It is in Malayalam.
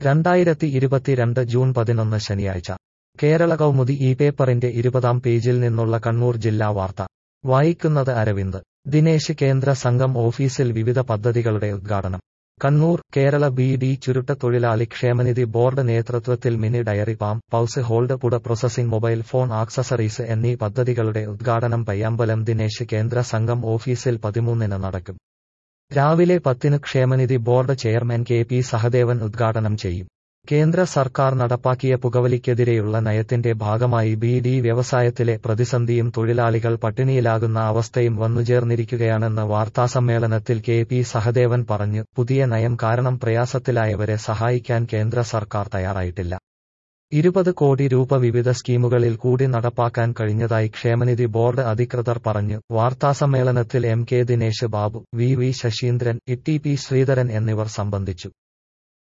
രണ്ടായിരത്തി ഇരുപത്തിരണ്ട് ജൂൺ പതിനൊന്ന് ശനിയാഴ്ച കേരള കൗമുദി ഈ പേപ്പറിന്റെ ഇരുപതാം പേജിൽ നിന്നുള്ള കണ്ണൂർ ജില്ലാ വാർത്ത വായിക്കുന്നത് അരവിന്ദ് ദിനേശ് കേന്ദ്ര സംഘം ഓഫീസിൽ വിവിധ പദ്ധതികളുടെ ഉദ്ഘാടനം കണ്ണൂർ കേരള ബി ഡി ചുരുട്ട തൊഴിലാളി ക്ഷേമനിധി ബോർഡ് നേതൃത്വത്തിൽ മിനി ഡയറി പാം പൗസ് ഹോൾഡ് പുട പ്രോസസിംഗ് മൊബൈൽ ഫോൺ ആക്സസറീസ് എന്നീ പദ്ധതികളുടെ ഉദ്ഘാടനം പയ്യാമ്പലം ദിനേശ് കേന്ദ്ര സംഘം ഓഫീസിൽ പതിമൂന്നിന് നടക്കും രാവിലെ പത്തിന് ക്ഷേമനിധി board chairman K P Sahadevan ഉദ്ഘാടനം ചെയ്യും കേന്ദ്ര സർക്കാർ നടപ്പാക്കിയ പുകവലിക്കെതിരെയുള്ള നയത്തിന്റെ ഭാഗമായി ബി ഡി വ്യവസായത്തിലെ പ്രതിസന്ധിയും തൊഴിലാളികൾ പട്ടിണിയിലാകുന്ന അവസ്ഥയും വന്നുചേർന്നിരിക്കുകയാണെന്ന് വാർത്താസമ്മേളനത്തിൽ കെ പി സഹദേവൻ പറഞ്ഞു പുതിയ നയം കാരണം പ്രയാസത്തിലായവരെ സഹായിക്കാൻ കേന്ദ്ര സർക്കാർ തയ്യാറായിട്ടില്ല ഇരുപത് കോടി രൂപ വിവിധ സ്കീമുകളിൽ കൂടി നടപ്പാക്കാൻ കഴിഞ്ഞതായി ക്ഷേമനിധി ബോർഡ് അധികൃതർ പറഞ്ഞു വാർത്താസമ്മേളനത്തിൽ M K Dinesh Babu V V Saseendran E T P Sreedharan എന്നിവർ സംബന്ധിച്ചു